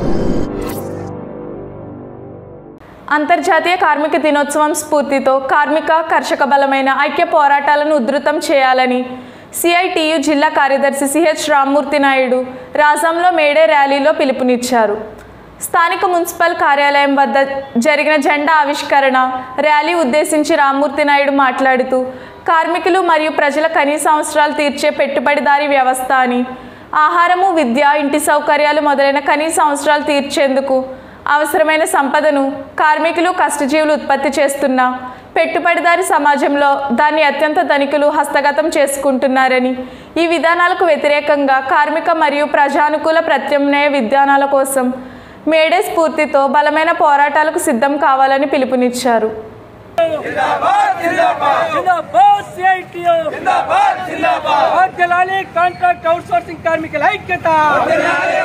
అంతర్జాతీయ కార్మిక దినోత్సవం స్ఫూర్తితో కార్మిక కర్షక బలమైన ఐక్య పోరాటాలను ఉధృతం చేయాలని సిఐటియు జిల్లా కార్యదర్శి సిహెచ్ రామ్మూర్తి నాయుడు రాజంలో మేడే ర్యాలీలో పిలుపునిచ్చారు స్థానిక మున్సిపల్ కార్యాలయం వద్ద జరిగిన జెండా ఆవిష్కరణ ర్యాలీ ఉద్దేశించి రామ్మూర్తి నాయుడు మాట్లాడుతూ కార్మికులు మరియు ప్రజల కనీస అవసరాలు తీర్చే పెట్టుబడిదారీ వ్యవస్థ అని ఆహారము విద్య ఇంటి సౌకర్యాలు మొదలైన కనీస అవసరాలు తీర్చేందుకు అవసరమైన సంపదను కార్మికులు కష్టజీవులు ఉత్పత్తి చేస్తున్న పెట్టుబడిదారి సమాజంలో దాన్ని అత్యంత ధనికులు హస్తగతం చేసుకుంటున్నారని ఈ విధానాలకు వ్యతిరేకంగా కార్మిక మరియు ప్రజానుకూల ప్రత్యామ్నాయ విధానాల కోసం మేడే స్ఫూర్తితో బలమైన పోరాటాలకు సిద్ధం కావాలని పిలుపునిచ్చారు జిందాబాద్ సిఐటియు జిందాబాద్ జిందాబాద్ వర్ధిల్లాలి కాంట్రాక్ట్ అవుట్సోర్సింగ్ కార్మికుల ఐక్యత వర్ధిల్లాలి